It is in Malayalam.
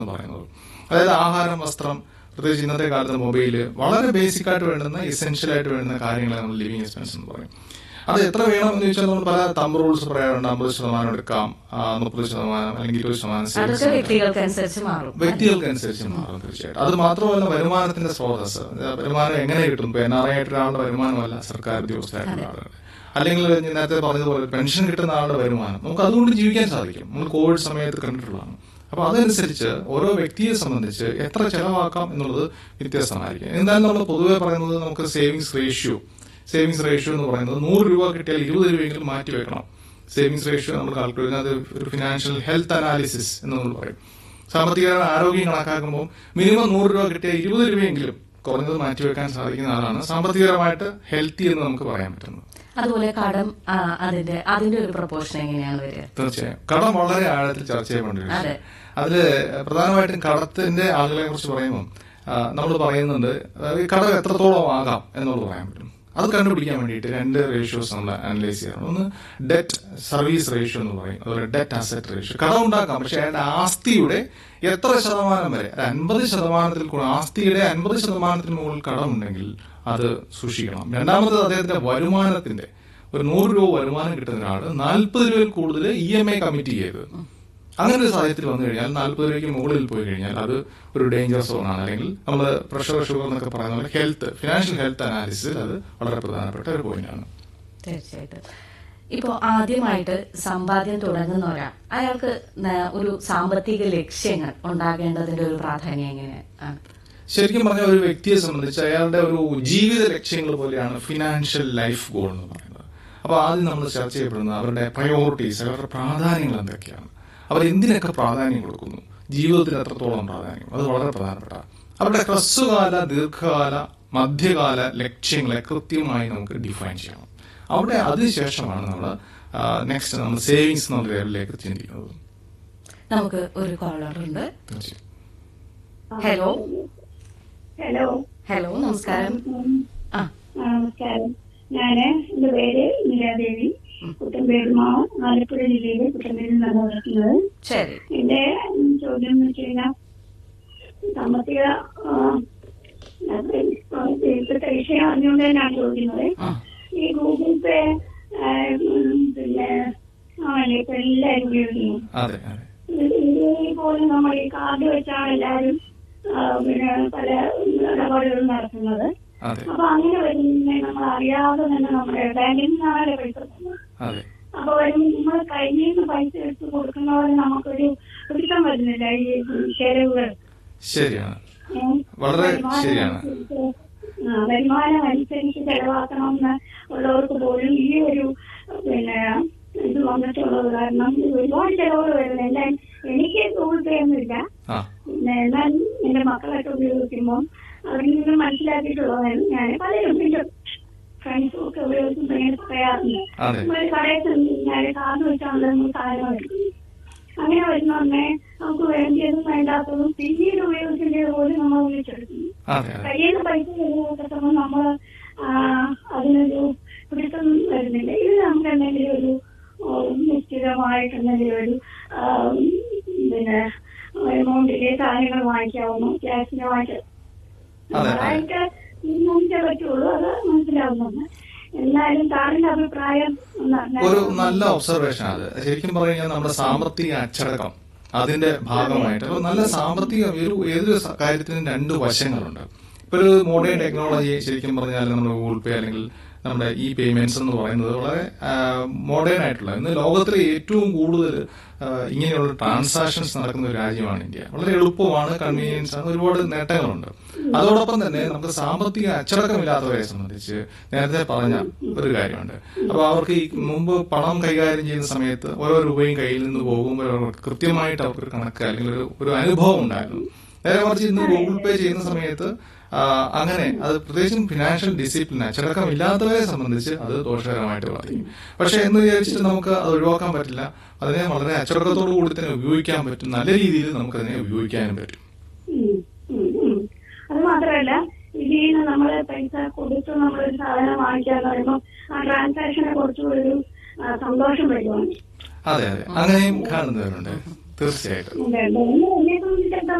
എന്ന് പറയുന്നത് അതായത് ആഹാരം വസ്ത്രം പ്രത്യേകിച്ച് ഇന്നത്തെ കാലത്ത് മൊബൈല് വളരെ ബേസിക് ആയിട്ട് വേണ്ടുന്ന എസെൻഷ്യൽ ആയിട്ട് വേണ്ടുന്ന കാര്യങ്ങളെ നമ്മൾ ലിവിങ് എക്സ്പെൻസ് എന്ന് പറയും അത് എത്ര വേണം എന്ന് ചോദിച്ചാൽ നമ്മൾ പല തമ്പ് റൂൾസ് പറയാറുണ്ട് അമ്പത് ശതമാനം എടുക്കാം മുപ്പത് ശതമാനം അല്ലെങ്കിൽ ഇരുപത് ശതമാനം അതൊക്കെ സേവിങ്സ് എടുക്കാം. വ്യക്തികൾക്കനുസരിച്ച് മാറും വ്യക്തികൾക്കനുസരിച്ച് മാറും തീർച്ചയായിട്ടും അത് മാത്രമല്ല വരുമാനത്തിന്റെ സ്രോതസ് വരുമാനം എങ്ങനെ കിട്ടും ഇപ്പൊ എൻ ആർ ഐ ആയിട്ട് ഒരാളുടെ വരുമാനമല്ല സർക്കാർ ഉദ്യോഗസ്ഥരായിട്ടുള്ള ആളുകൾ അല്ലെങ്കിൽ ഞാൻ നേരത്തെ പറഞ്ഞതുപോലെ പെൻഷൻ കിട്ടുന്ന ആളുടെ വരുമാനം നമുക്ക് അതുകൊണ്ട് ജീവിക്കാൻ സാധിക്കും നമ്മൾ കോവിഡ് സമയത്ത് കണ്ടിട്ടുള്ളതാണ് അപ്പൊ അതനുസരിച്ച് ഓരോ വ്യക്തിയെ സംബന്ധിച്ച് എത്ര ചെലവാക്കാം എന്നുള്ളത് വ്യത്യസ്തമായിരിക്കും എന്തായാലും നമ്മൾ പൊതുവെ പറയുന്നത് നമുക്ക് സേവിങ്സ് റേഷ്യോ സേവിങ്സ് റേഷ്യോ എന്ന് പറയുന്നത് നൂറ് രൂപ കിട്ടിയാൽ ഇരുപത് രൂപയെങ്കിലും മാറ്റി വെക്കണം സേവിങ്സ് റേഷ്യോ നമ്മൾ കാൽക്കുലേറ്റ് ചെയ്യുന്നത് ഒരു ഫിനാൻഷ്യൽ ഹെൽത്ത് അനാലിസിസ് എന്ന് നമ്മൾ പറയും സാമ്പത്തിക ആരോഗ്യം കണക്കാക്കുമ്പോൾ മിനിമം നൂറ് രൂപ കിട്ടിയ ഇരുപത് രൂപയെങ്കിലും കുറഞ്ഞത് മാറ്റിവെക്കാൻ സാധിക്കുന്ന ആളാണ് സാമ്പത്തികപരമായിട്ട് ഹെൽത്തി എന്ന് നമുക്ക് പറയാൻ പറ്റുന്നത് അതുപോലെ കടം ആ, അതിന്റെ അതിന്റെ ഒരു പ്രപ്പോർഷൻ എങ്ങനെയാണ് വരിക തീർച്ചയായും കടം വളരെ ആഴത്തിൽ ചർച്ച ചെയ്യപ്പെടേണ്ട ഒരു അതെ. വിഷയം. അതില് പ്രധാനമായിട്ടും കടത്തിന്റെ ആളുകളെ കുറിച്ച് പറയുമ്പോൾ നമ്മൾ പറയുന്നുണ്ട് അതായത് കടം എത്രത്തോളം ആകാം എന്നുള്ളത് പറയാൻ പറ്റും അത് കണ്ടുപിടിക്കാൻ വേണ്ടിയിട്ട് രണ്ട് റേഷ്യോസ് നമ്മൾ അനലൈസ് ചെയ്യണം ഒന്ന് ഡെറ്റ് സർവീസ് റേഷ്യോ എന്ന് പറയും അതുപോലെ ഡെറ്റ് അസറ്റ് റേഷ്യോ കടം ഉണ്ടാക്കാം പക്ഷെ അയാളുടെ ആസ്തിയുടെ എത്ര ശതമാനം വരെ അൻപത് ശതമാനത്തിൽ കൂടുതൽ ആസ്തിയുടെ അൻപത് ശതമാനത്തിന് മുകളിൽ കടമുണ്ടെങ്കിൽ അത് സൂക്ഷിക്കണം രണ്ടാമത് അദ്ദേഹത്തിന്റെ വരുമാനത്തിന്റെ ഒരു നൂറ് രൂപ വരുമാനം കിട്ടുന്ന ഒരാൾ നാൽപ്പത് രൂപയിൽ കൂടുതൽ ഇ എം ഐ കമ്മിറ്റ് ചെയ്ത് അങ്ങനെ ഒരു സാഹചര്യത്തിൽ വന്നു കഴിഞ്ഞാൽ നാൽപ്പത് രൂപയ്ക്ക് മുകളിൽ പോയി കഴിഞ്ഞാൽ അത് ഒരു ഡേഞ്ചർ സോൺ ആണ് അല്ലെങ്കിൽ നമ്മൾ പ്രഷർ ഷുഗർ എന്നൊക്കെ പറയുന്ന പോലെ ഹെൽത്ത് ഫിനാൻഷ്യൽ ഹെൽത്ത് അനാലിസിസിൽ അത് വളരെ പ്രധാനപ്പെട്ട ഒരു പോയിന്റ് ആണ് തീർച്ചയായിട്ടും ഇപ്പോ ആദ്യമായിട്ട് സമ്പാദ്യം തുടങ്ങുന്ന ഒരാൾ അയാൾക്ക് ന- ഒരു സാമ്പത്തിക ലക്ഷ്യങ്ങൾ ഉണ്ടാകേണ്ടതിന്റെ ഒരു പ്രാധാന്യം എങ്ങനെയാണ് ശരിക്കും പറഞ്ഞ ഒരു വ്യക്തിയെ സംബന്ധിച്ച് അയാളുടെ ഒരു ജീവിത ലക്ഷ്യങ്ങൾ പോലെയാണ് ഫിനാൻഷ്യൽ ലൈഫ് ഗോൾ എന്ന് പറയുന്നത് അപ്പൊ ആദ്യം നമ്മൾ ചർച്ച ചെയ്യപ്പെടുന്നത് അവരുടെ പ്രയോറിറ്റീസ് അവരുടെ പ്രാധാന്യങ്ങൾ എന്തൊക്കെയാണ് അവർ എന്തിനൊക്കെ പ്രാധാന്യം കൊടുക്കുന്നു ജീവിതത്തിന് എത്രത്തോളം പ്രാധാന്യം അത് വളരെ പ്രധാനപ്പെട്ട അവരുടെ ഹ്രസ്വകാല ദീർഘകാല മധ്യകാല ലക്ഷ്യങ്ങളെ കൃത്യമായി നമുക്ക് ഡിഫൈൻ ചെയ്യണം അവിടെ അതിനുശേഷമാണ് നമ്മൾ നെക്സ്റ്റ് നമ്മൾ സേവിങ്സ് എന്നുള്ള ലെവലിലേക്ക് ചിന്തിക്കുന്നത് നമുക്ക് ഒരു കോളർ ഉണ്ട് തീർച്ചയായും ഹലോ ഹലോ ഹലോ നമസ്കാരം ആ നമസ്കാരം ഞാന് എന്റെ പേര് ഇന്ദിരാദേവി കുട്ടമ്പേരുമാവ് ആലപ്പുഴ ജില്ലയിലെ കുട്ടമ്പേരിൽ നിന്നാണ് വിളിക്കുന്നത് ശരി എന്റെ ചോദ്യം എന്ന് വെച്ച് കഴിഞ്ഞാൽ സാമ്പത്തിക ആ, അത് ഇപ്പോഴത്തെ വിഷയം അറിഞ്ഞുകൊണ്ട് തന്നെയാണ് ചോദിക്കുന്നത് ആ ഈ ഗൂഗിൾ പേ ആ, ഉം, പിന്നെ ആണല്ലേ ഇപ്പൊ എല്ലാവരും ഉപയോഗിക്കുന്നു അതെ അതെ ഇന്ത്യയിൽ പോലും നമ്മൾ ഈ കാർഡ് വെച്ചാണ് എല്ലാവരും ആ, പിന്നെ പല ഇടപാടുകളും നടത്തുന്നത് അതെ അപ്പൊ അങ്ങനെ വരുന്ന നമ്മൾ അറിയാതെ തന്നെ നമ്മുടെ ബാങ്കിൽ നിന്നാണ് പൈസ തരുന്നത്. അതെ അപ്പൊ വരുമ്പോൾ നമ്മൾ കയ്യിൽ നിന്ന് പൈസ എടുത്ത് കൊടുക്കുന്നവരെ നമുക്കൊരു പിടിക്കാൻ പറ്റുന്നില്ല ഈ ചെലവുകൾ ശരിയാണ് ഏ? വളരെ വരുമാനം ശരിയാണ്. അനുസരിച്ച്, ആ, വരുമാനം അനുസരിച്ച് ചെലവാക്കണമെന്ന് ഉള്ളവർക്ക് പോലും ഈ ഒരു പിന്നെ ഇത് വന്നിട്ടുള്ളത് കാരണം ഒരുപാട് ചെലവുകൾ വരുന്നില്ല എനിക്ക് ഗൂഗിൾ പേ ഒന്നുമില്ല ആ പിന്നെ എന്നാൽ എന്റെ മക്കളൊക്കെ ഉപയോഗിക്കുമ്പോൾ അവരിൽ നിന്ന് മനസ്സിലാക്കിയിട്ടുള്ളത് ഞാൻ പലരും എന്റെ ഫ്രണ്ട്സും ഒക്കെ ഉപയോഗിക്കുമ്പോൾ ഇങ്ങനെ പറയാറുണ്ട് അതെ ഒരു കടയിൽ ചെന്ന് ഞാൻ കാർഡ് വെച്ചാണ് നമ്മൾ സാധനം എടുക്കുന്നത് അങ്ങനെ വരുന്നോടനെ നമുക്ക് വേണ്ടിയതും വേണ്ടാത്തതും പിന്നീട് ഉപയോഗിക്കേണ്ടത് പോലും നമ്മൾ ഉപയോഗിച്ചെടുക്കുന്നു അതെ അതെ കയ്യിൽ നിന്ന് പൈസ കിട്ടുമ്പോൾ നമ്മൾ അതിനൊരു പിടുത്തം വരുന്നില്ല ഇത് നമുക്ക് എന്തെങ്കിലും ഒരു ആ, നിശ്ചിതമായിട്ട് എന്തെങ്കിലും ഒരു ആ, പിന്നെ എമൗണ്ടിലെ സാധനങ്ങൾ വാങ്ങിക്കാവുന്നു ക്യാഷിന് വാങ്ങിക്കാം അതെ. നമ്മളായിട്ട് തീരുമാനിച്ചേ പറ്റുള്ളൂ അത് മനസ്സിലാവുന്നുണ്ട് എന്നാലും സാറിന്റെ അഭിപ്രായം ഒന്ന് അറിഞ്ഞാൽ ഒരു നല്ല ഒബ്സർവേഷൻ അത് ശരിക്കും പറഞ്ഞു കഴിഞ്ഞാൽ നമ്മുടെ സാമ്പത്തിക അച്ചടക്കം അതിന്റെ ഭാഗമായിട്ട് ഒരു നല്ല സാമ്പത്തിക ഒരു ഏതൊരു സ- കാര്യത്തിനും രണ്ട് വശങ്ങളുണ്ട് ഇപ്പൊ ഒരു മോഡേൺ ടെക്നോളജി ശരിക്കും പറഞ്ഞാൽ നമ്മുടെ ഗൂഗിൾ പേ അല്ലെങ്കിൽ നമ്മുടെ ഈ പേയ്മെന്റ്സ് എന്ന് പറയുന്നത് വളരെ മോഡേൺ ആയിട്ടുള്ള ഇന്ന് ലോകത്തിലെ ഏറ്റവും കൂടുതൽ ആ, ഇങ്ങനെയുള്ള ട്രാൻസാക്ഷൻസ് നടക്കുന്ന ഒരു രാജ്യമാണ് ഇന്ത്യ വളരെ എളുപ്പമാണ് കൺവീനിയൻസ് ആണ് ഒരുപാട് നേട്ടങ്ങളുണ്ട് അതോടൊപ്പം തന്നെ നമുക്ക് സാമ്പത്തിക അച്ചടക്കമില്ലാത്തവരെ സംബന്ധിച്ച് നേരത്തെ പറഞ്ഞ ഒരു കാര്യമുണ്ട് അപ്പൊ അവർക്ക് ഈ മുമ്പ് പണം കൈകാര്യം ചെയ്യുന്ന സമയത്ത് ഓരോ രൂപയും കയ്യിൽ നിന്ന് പോകുമ്പോൾ അവർക്ക് കൃത്യമായിട്ട് അവർക്ക് ഒരു കണക്ക് അല്ലെങ്കിൽ ഒരു ഒരു അനുഭവം ഉണ്ടായിരുന്നു നേരെ മറിച്ച് ഇന്ന് ഗൂഗിൾ പേ ചെയ്യുന്ന സമയത്ത് ആ, അങ്ങനെ അത് പ്രത്യേകിച്ചും ഫിനാൻഷ്യൽ ഡിസിപ്ലിൻ അച്ചടക്കം ഇല്ലാത്തവരെ സംബന്ധിച്ച് അത് ദോഷകരമായിട്ട് ബാധിക്കും പക്ഷെ എന്ന് വിചാരിച്ചിട്ട് നമുക്ക് അത് ഒഴിവാക്കാൻ പറ്റില്ല അതിനെ വളരെ അച്ചടക്കത്തോടു കൂടി തന്നെ ഉപയോഗിക്കാൻ പറ്റും നല്ല രീതിയിൽ നമുക്ക് അതിനെ ഉപയോഗിക്കാനും പറ്റും ഉം, ഉം, ഉം. അത് മാത്രമല്ല ഇതിൽ നിന്ന് നമ്മൾ പൈസ കൊടുത്ത് നമ്മൾ ഒരു സാധനം വാങ്ങിക്കാന്ന് പറയുമ്പോൾ ആ ട്രാൻസാക്ഷനെ കുറിച്ചും ഒരു ആ, സന്തോഷം വരുവാണ് അതെ അതെ അങ്ങനെയും കാണുന്നവരുണ്ട് തീർച്ചയായിട്ടും ഉണ്ട്. ഉണ്ട്. എന്നെ സംബന്ധിച്ചിടത്തോളം